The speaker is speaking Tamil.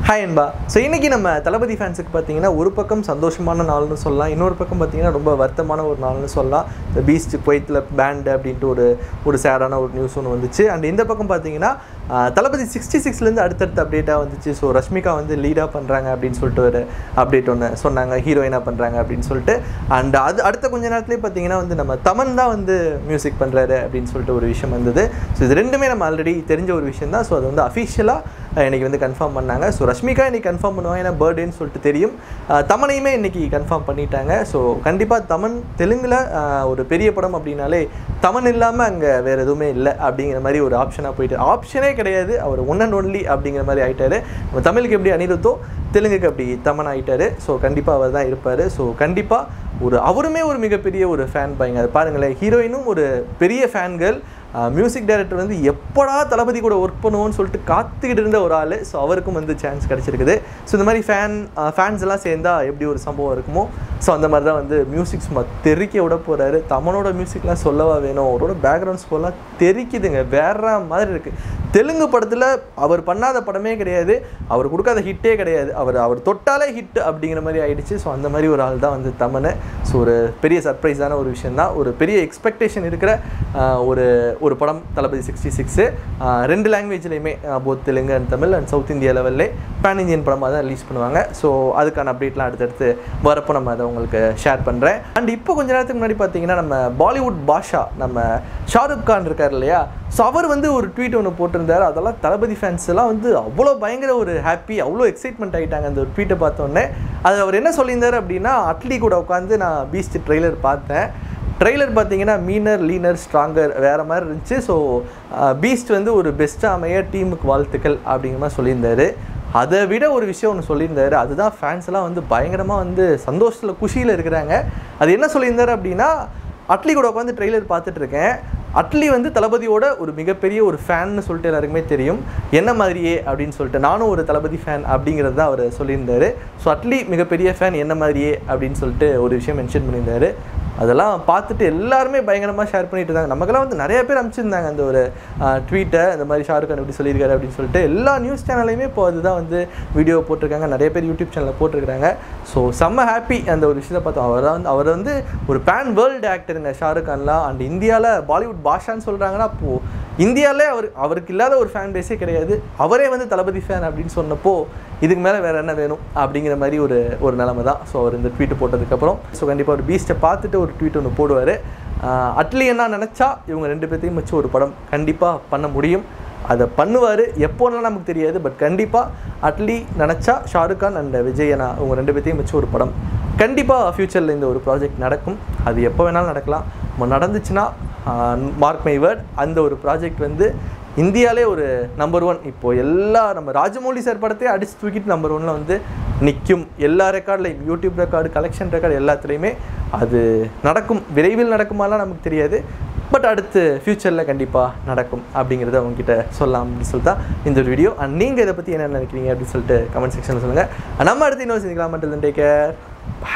ஹாய் அன்பா ஸோ இன்றைக்கி நம்ம தளபதி ஃபேன்ஸுக்கு பார்த்தீங்கன்னா ஒரு பக்கம் சந்தோஷமான நாள்னு சொல்லலாம் இன்னொரு பக்கம் பார்த்தீங்கன்னா ரொம்ப வருத்தமான ஒரு நாள்னு சொல்லலாம் இந்த பீஸ்ட் குவைத்தில் பேண்டு அப்படின்ட்டு ஒரு ஒரு சேடான ஒரு நியூஸ் ஒன்று வந்துச்சு அண்ட் இந்த பக்கம் பார்த்தீங்கன்னா ஆஹ், தளபதி சிக்ஸ்டி சிக்ஸ்லேருந்து அடுத்தடுத்த அப்டேட்டாக வந்துச்சு ஸோ ரஷ்மிகா வந்து லீடாக பண்ணுறாங்க அப்படின்னு சொல்லிட்டு ஒரு அப்டேட் ஒன்று சொன்னாங்க ஹீரோயினாக பண்ணுறாங்க அப்படின்னு சொல்லிட்டு அண்ட் அது அடுத்த கொஞ்ச நேரத்துலேயே பார்த்தீங்கன்னா வந்து நம்ம தமன் தான் வந்து மியூசிக் பண்ணுறாரு அப்படின்னு சொல்லிட்டு ஒரு விஷயம் வந்தது ஸோ இது ரெண்டுமே நம்ம ஆல்ரெடி தெரிஞ்ச ஒரு விஷயம் தான் ஸோ அது வந்து அஃபிஷியலாக இன்னைக்கு வந்து கன்ஃபார்ம் பண்ணாங்க ஸோ ரஷ்மிகா இன்னைக்கு கன்ஃபார்ம் பண்ணுவாங்க ஏன்னா பர்த்டேன்னு சொல்லிட்டு தெரியும் அஹ் தமனையுமே இன்னைக்கு கன்ஃபார்ம் பண்ணிட்டாங்க ஸோ கண்டிப்பாக தமன் தெலுங்கில் ஒரு பெரிய படம் அப்படின்னாலே தமன் இல்லாமல் அங்கே வேறு எதுவுமே இல்லை அப்படிங்கிற மாதிரி ஒரு ஆப்ஷனாக போயிட்டு ஆப்ஷனே கிடையாது அவர் ஒன் அண்ட் ஒன்லி அப்படிங்கிற மாதிரி ஆயிட்டாரு நம்ம தமிழுக்கு எப்படி அனிருத்தோ தெலுங்குக்கு அப்படி தமன் ஆயிட்டாரு ஸோ கண்டிப்பாக அவர் தான் இருப்பார் ஸோ கண்டிப்பாக ஒரு அவருமே ஒரு மிகப்பெரிய ஒரு ஃபேன் பாய்ங்க அது பாருங்களேன் ஹீரோயினும் ஒரு பெரிய ஃபேன்கள் மியூசிக் டைரக்டர் வந்து எப்படா தளபதி கூட ஒர்க் பண்ணுவோன்னு சொல்லிட்டு காத்துக்கிட்டு இருந்த ஒரு ஆள் ஸோ அவருக்கும் வந்து சான்ஸ் கிடச்சிருக்குது ஸோ இந்த மாதிரி ஃபேன் ஃபேன்ஸ் எல்லாம் சேர்ந்தா எப்படி ஒரு சம்பவம் இருக்குமோ ஸோ அந்த மாதிரி தான் வந்து மியூசிக் சும்மா தெறிக்க விட போகிறாரு தமனோட மியூசிக்லாம் சொல்லவா வேணும் அவரோட பேக்ரவுண்ட் ஸ்கோர்லாம் தெறிக்குதுங்க வேற மாதிரி இருக்குது தெலுங்கு படத்தில் அவர் பண்ணாத படமே கிடையாது அவர் கொடுக்காத ஹிட்டே கிடையாது அவர் அவர் தொட்டாலே ஹிட் அப்படிங்கிற மாதிரி ஆயிடுச்சு ஸோ அந்த மாதிரி ஒரு ஆள் தான் வந்து தமனு ஸோ ஒரு பெரிய சர்ப்ரைஸான ஒரு விஷயம் தான் ஒரு பெரிய எக்ஸ்பெக்டேஷன் இருக்கிற ஆஹ், ஒரு ஒரு படம் தளபதி சிக்ஸ்டி சிக்ஸு ரெண்டு லாங்குவேஜ்லேயுமே both Telugu and Tamil and south India லெவல்லே பேன் இந்தியன் படமாக தான் ரிலீஸ் பண்ணுவாங்க ஸோ அதுக்கான அப்டேட்லாம் அடுத்தடுத்து வரப்போ நம்ம அதை உங்களுக்கு ஷேர் பண்ணுறேன் அண்ட் இப்போ கொஞ்ச நேரத்துக்கு முன்னாடி பார்த்தீங்கன்னா நம்ம பாலிவுட் பாஷா நம்ம ஷாருக் கான் இருக்கார் இல்லையா ஸோ அவர் வந்து ஒரு ட்வீட் ஒன்று போட்டிருந்தார் அதெல்லாம் தளபதி ஃபேன்ஸ் எல்லாம் வந்து அவ்வளோ பயங்கர ஒரு ஹாப்பி அவ்வளோ எக்ஸைட்மெண்ட் ஆகிட்டாங்க அந்த ஒரு ட்வீட்டை பார்த்தோன்னே அது அவர் என்ன சொல்லியிருந்தார் அப்படின்னா அட்லி கூட உட்காந்து நான் பீஸ்ட் ட்ரெய்லர் பார்த்தேன் ட்ரெய்லர் பார்த்தீங்கன்னா மீனர் லீனர் ஸ்ட்ராங்கர் வேறு மாதிரி இருந்துச்சு ஸோ பீஸ்ட் வந்து ஒரு பெஸ்ட்டாக அமைய டீமுக்கு வாழ்த்துக்கள் அப்படிங்கிற மாதிரி சொல்லியிருந்தாரு அதை விட ஒரு விஷயம் ஒன்று சொல்லியிருந்தாரு அதுதான் ஃபேன்ஸ் எல்லாம் வந்து பயங்கரமாக வந்து சந்தோஷத்தில் குஷியில் இருக்கிறாங்க அது என்ன சொல்லியிருந்தாரு அப்படின்னா அட்லி கூட உட்காந்து ட்ரெய்லர் பார்த்துட்டு இருக்கேன் அட்லி வந்து தளபதியோட ஒரு மிகப்பெரிய ஒரு ஃபேன்னு சொல்லிட்டு எல்லாருக்குமே தெரியும் என்ன மாதிரியே அப்படின்னு சொல்லிட்டு நானும் ஒரு தளபதி ஃபேன் அப்படிங்கிறது தான் அவர் சொல்லியிருந்தாரு ஸோ அட்லி மிகப்பெரிய ஃபேன் என்ன மாதிரியே அப்படின்னு சொல்லிட்டு ஒரு விஷயம் மென்ஷன் பண்ணியிருந்தாரு அதெல்லாம் பார்த்துட்டு எல்லாருமே பயங்கரமாக ஷேர் பண்ணிட்டு இருந்தாங்க நமக்கெல்லாம் வந்து நிறைய பேர் அனுப்பிச்சிருந்தாங்க அந்த ஒரு ட்வீட்டை இந்த மாதிரி ஷாருக் கான் இப்படி சொல்லியிருக்காரு அப்படின்னு சொல்லிட்டு எல்லா நியூஸ் சேனல்லையுமே இப்போ அதுதான் வந்து வீடியோ போட்டிருக்காங்க நிறைய பேர் யூடியூப் சேனலில் போட்டிருக்காங்க ஸோ செம்ம ஹாப்பி அந்த ஒரு விஷயத்தை பார்த்தோம் அவர் வந்து அவர் வந்து ஒரு பேன் வேர்ல்டு ஆக்டருங்க ஷாருக் கான்லாம் அண்ட் இந்தியாவில் பாலிவுட் பாஷான்னு சொல்கிறாங்கன்னா அப்போது இந்தியாவிலே அவர் அவருக்கு இல்லாத ஒரு ஃபேன் பேஸே கிடையாது அவரே வந்து தளபதி ஃபேன் அப்படின்னு சொன்னப்போ இதுக்கு மேலே வேறு என்ன வேணும் அப்படிங்கிற மாதிரி ஒரு ஒரு நிலமை தான் ஸோ அவர் இந்த ட்வீட் போட்டதுக்கப்புறம் ஸோ கண்டிப்பாக ஒரு பீஸ்ட்டை பார்த்துட்டு ஒரு ட்வீட் ஒன்று போடுவார் அட்லி என்ன நினச்சா இவங்க ரெண்டு பேர்த்தையும் வச்சு ஒரு படம் கண்டிப்பாக பண்ண முடியும் அதை பண்ணுவார் எப்போலாம் நமக்கு தெரியாது பட் கண்டிப்பாக அட்லி நினச்சா ஷாருக் கான் அண்ட் விஜய் அண்ணா இவங்க ரெண்டு பேர்த்தையும் வச்சு ஒரு படம் கண்டிப்பாக ஃப்யூச்சரில் இந்த ஒரு ப்ராஜெக்ட் நடக்கும் அது எப்போ வேணாலும் நடக்கலாம் நம்ம நடந்துச்சுன்னா மார்க் மை வேர்ட் அந்த ஒரு ப்ராஜெக்ட் வந்து இந்தியாவிலே ஒரு நம்பர் ஒன் இப்போ எல்லா நம்ம ராஜமௌலி சார் படத்தையே அடிச்சு தூக்கிட்டு நம்பர் ஒன்ல வந்து நிற்கும் எல்லா ரெக்கார்ட்லையும் யூடியூப் ரெக்கார்டு கலெக்ஷன் ரெக்கார்டு எல்லாத்துலேயுமே அது நடக்கும் விரைவில் நடக்குமாலாம் நமக்கு தெரியாது பட் அடுத்து ஃப்யூச்சரில் கண்டிப்பாக நடக்கும் அப்படிங்கிறத உங்ககிட்ட சொல்லலாம் அப்படின்னு சொல்லிட்டு தான் இந்த ஒரு வீடியோ அண்ட் நீங்கள் இதை பற்றி என்ன நினைக்கிறீங்க அப்படின்னு சொல்லிட்டு கமெண்ட் செக்ஷனில் சொல்லுங்கள் நம்ம அடுத்து இன்னொரு செஞ்சுக்கலாம் மட்டும் டேக் கேர்